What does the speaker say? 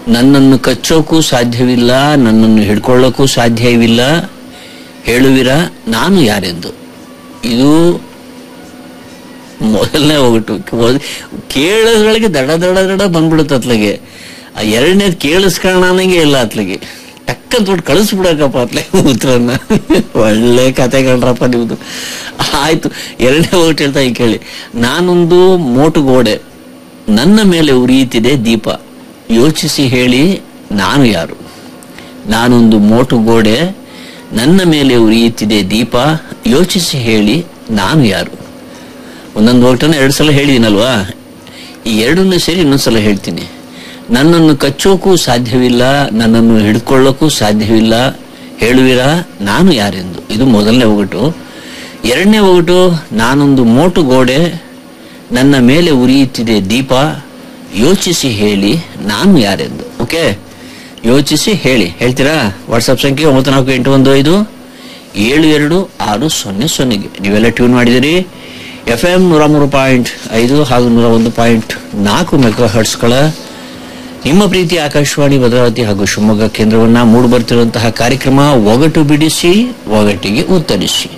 ನನ್ನನ್ನು ಕಚ್ಚೋಕ್ಕೂ ಸಾಧ್ಯವಿಲ್ಲ ನನ್ನನ್ನು ಹಿಡ್ಕೊಳ್ಳೋಕ್ಕೂ ಸಾಧ್ಯವಿಲ್ಲ ಹೇಳುವಿರ ನಾನು ಯಾರೆಂದು ಇದು ಮೊದಲನೇ ಹೋಗ್ಬಿಟ್ಟು ಮೊದ್- ಕೇಳಿದ್ರೊಳಗೆ ದಡ ದಡ ದಡ ಬಂದ್ಬಿಡುತ್ತೆ ಅತ್ಲಗೆ ಆ ಎರಡನೇದು ಕೇಳಿಸ್ಕೊಳ್ಳೋಣ ಅನ್ನಂಗೆ ಇಲ್ಲ ಅತ್ಲಗೆ ಟಕ್ಕಂತ ಬಿಟ್ಟು ಕಳಿಸ್ಬಿಡಕಪ್ಪ ಅತ್ಲೆ ಉತ್ತರನ್ನ ಒಳ್ಳೆ ಕತೆಗಳ್ರಪ್ಪ ನಿಮ್ದು ಆಯ್ತು ಎರಡನೇ ಹೋಗ್ಬಿಟ್ಟು ಹೇಳ್ತಾ ಈ ಕೇಳಿ ನಾನೊಂದು ಮೋಟು ಗೋಡೆ ನನ್ನ ಮೇಲೆ ಉರಿಯುತ್ತಿದೆ ದೀಪ ಯೋಚಿಸಿ ಹೇಳಿ ನಾನು ಯಾರು ನಾನೊಂದು ಮೋಟು ಗೋಡೆ ನನ್ನ ಮೇಲೆ ಉರಿಯುತ್ತಿದೆ ದೀಪ ಯೋಚಿಸಿ ಹೇಳಿ ನಾನು ಯಾರು ಒಂದೊಂದು ಒಟ್ಟನ್ನು ಎರಡು ಸಲ ಹೇಳಿದ್ದೀನಲ್ವಾ ಈ ಎರಡನ್ನೂ ಸೇರಿ ಇನ್ನೊಂದ್ಸಲ ಹೇಳ್ತೀನಿ ನನ್ನನ್ನು ಕಚ್ಚೋಕ್ಕೂ ಸಾಧ್ಯವಿಲ್ಲ ನನ್ನನ್ನು ಹಿಡ್ಕೊಳ್ಳೋಕ್ಕೂ ಸಾಧ್ಯವಿಲ್ಲ ಹೇಳುವಿರಾ ನಾನು ಯಾರೆಂದು ಇದು ಮೊದಲನೇ ಒಗಟು ಎರಡನೇ ಒಗಟು ನಾನೊಂದು ಮೋಟು ಗೋಡೆ ನನ್ನ ಮೇಲೆ ಉರಿಯುತ್ತಿದೆ ದೀಪ ಯೋಚಿಸಿ ಹೇಳಿ ನಾನು ಯಾರೆಂದು ಓಕೆ ಯೋಚಿಸಿ ಹೇಳಿ ಹೇಳ್ತೀರಾ ವಾಟ್ಸಪ್ ಸಂಖ್ಯೆ ಒಂಬತ್ತು ನಾಲ್ಕು ಎಂಟು ಒಂದು ಐದು ಏಳು ಎರಡು ಆರು ಸೊನ್ನೆ ಸೊನ್ನೆಗೆ ನೀವೆಲ್ಲ ಟ್ಯೂನ್ ಮಾಡಿದಿರಿ ಎಫ್ ಎಂ ನೂರ ಮೂರು ಪಾಯಿಂಟ್ ಐದು ಹಾಗೂ ನೂರ ಒಂದು ಪಾಯಿಂಟ್ ನಾಲ್ಕು ಮೆಗಾ ಹರ್ಟ್ಸ್ಗಳ ನಿಮ್ಮ ಪ್ರೀತಿ ಆಕಾಶವಾಣಿ ಭದ್ರಾವತಿ ಹಾಗೂ ಶಿವಮೊಗ್ಗ ಕೇಂದ್ರವನ್ನ ಮೂಡಿ ಬರ್ತಿರುವಂತಹ ಕಾರ್ಯಕ್ರಮ ಒಗಟು ಬಿಡಿಸಿ ಒಗಟಿಗೆ ಉತ್ತರಿಸಿ